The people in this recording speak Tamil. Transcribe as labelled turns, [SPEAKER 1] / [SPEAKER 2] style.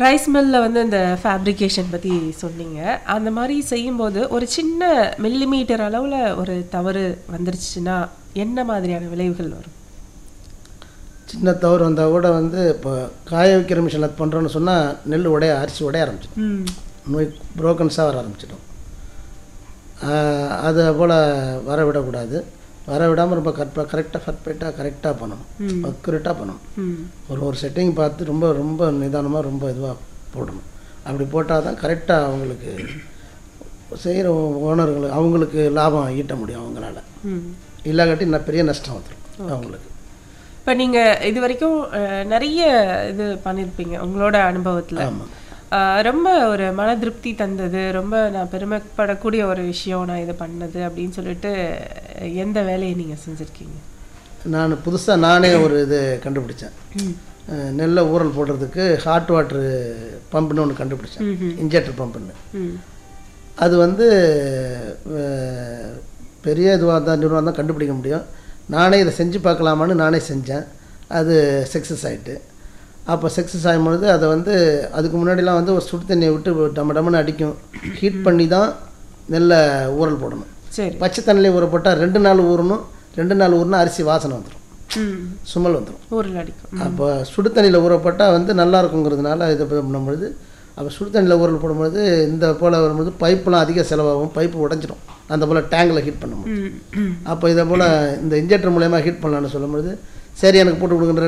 [SPEAKER 1] ரைஸ் மில்லில் வந்து இந்த ஃபேப்ரிகேஷன் பற்றி சொன்னீங்க அந்த மாதிரி செய்யும்போது ஒரு சின்ன மில்லிமீட்டர் அளவில் ஒரு தவறு வந்துருச்சுன்னா என்ன மாதிரியான விளைவுகள் வரும்
[SPEAKER 2] சின்ன தவறு வந்தால் கூட வந்து இப்போ காய வைக்கிற மிஷினில் அது பண்ணுறோன்னு சொன்னால் நெல் உடைய அரிசி உடைய ஆரம்பிச்சிடும்
[SPEAKER 1] ம்
[SPEAKER 2] நோய் புரோக்கன்ஸாக வர ஆரம்பிச்சிடும் அதை போல் வர விடக்கூடாது வர விடாமல் ரொம்ப கரெக்டாக கரெக்டாக பர்ஃபெக்டாக கரெக்டாக பண்ணணும் அக்குரேட்டாக பண்ணணும்
[SPEAKER 1] ம்
[SPEAKER 2] ஒரு ஒரு செட்டிங் பார்த்து ரொம்ப ரொம்ப நிதானமாக ரொம்ப இதுவாக போடணும் அப்படி போட்டால் தான் கரெக்டாக அவங்களுக்கு செய்கிற ஓனர்களுக்கு அவங்களுக்கு லாபம் ஈட்ட முடியும் அவங்களால
[SPEAKER 1] ம்
[SPEAKER 2] இல்லாட்டி இன்னும் பெரிய நஷ்டம் வந்துடும் அவங்களுக்கு
[SPEAKER 1] இப்போ நீங்கள் இது வரைக்கும் அஹ், நிறைய இது பண்ணியிருப்பீங்க உங்களோட அனுபவத்தில்
[SPEAKER 2] ஆமாம்
[SPEAKER 1] ரொம்ப ஒரு மன திருப்தி தந்தது ரொம்ப நான் பெருமைப்படக்கூடிய ஒரு விஷயம் நான் இதை பண்ணது அப்படின்னு சொல்லிட்டு அஹ், எந்த வேலையை நீங்கள் செஞ்சுருக்கீங்க
[SPEAKER 2] நான் புதுசாக நானே ஒரு இது கண்டுபிடிச்சேன்
[SPEAKER 1] ம்
[SPEAKER 2] அஹ் நெல்லை ஊறல் போடுறதுக்கு ஹாட் வாட்ரு பம்புன்னு ஒன்று கண்டுபிடிச்சேன்
[SPEAKER 1] ம்ஹும்.
[SPEAKER 2] இன்ஜெக்டர் பம்புன்னு
[SPEAKER 1] ம்
[SPEAKER 2] அது வந்து அஹ், பெரிய இதுவாக தான் நிறுவனம் தான் கண்டுபிடிக்க முடியும் நானே இதை செஞ்சு பார்க்கலாமான்னு நானே செஞ்சேன் அது சக்ஸஸ் ஆகிட்டு அப்போ சக்ஸஸ் ஆகும்பொழுது அதை வந்து அதுக்கு முன்னாடிலாம் வந்து ஒரு சுடு தண்ணியை விட்டு டம டமன்னு அடிக்கும் ஹீட் பண்ணி தான் நெல்லை ஊறல் போடணும்
[SPEAKER 1] சரி
[SPEAKER 2] பச்சை தண்ணியில் ஊற போட்டால் ரெண்டு நாள் ஊறணும் ரெண்டு நாள் ஊறினா அரிசி வாசனை வந்துடும்
[SPEAKER 1] ம்
[SPEAKER 2] சுமல் வந்துடும்
[SPEAKER 1] ஊரில் அடிக்கும்
[SPEAKER 2] அப்போ சுடு தண்ணியில் ஊறப்பட்டால் வந்து நல்லா இருக்குங்கிறதுனால இதை ப- பண்ணும்பொழுது அப்போ சுடு தண்ணியில் ஊறல் போடும்பொழுது இந்த போல் வரும்போது பைப்பெலாம் அதிக செலவாகும் பைப்பு உடஞ்சிடும் அந்த போல் டேங்கில் ஹீட் பண்ணும்போது
[SPEAKER 1] ம் ம்
[SPEAKER 2] அப்போ இதை போல் இந்த இன்ஜெக்டர் மூலயமா ஹீட் பண்ணலான்னு சொல்லும்பொழுது சரி எனக்கு போட்டு கொடுக்குற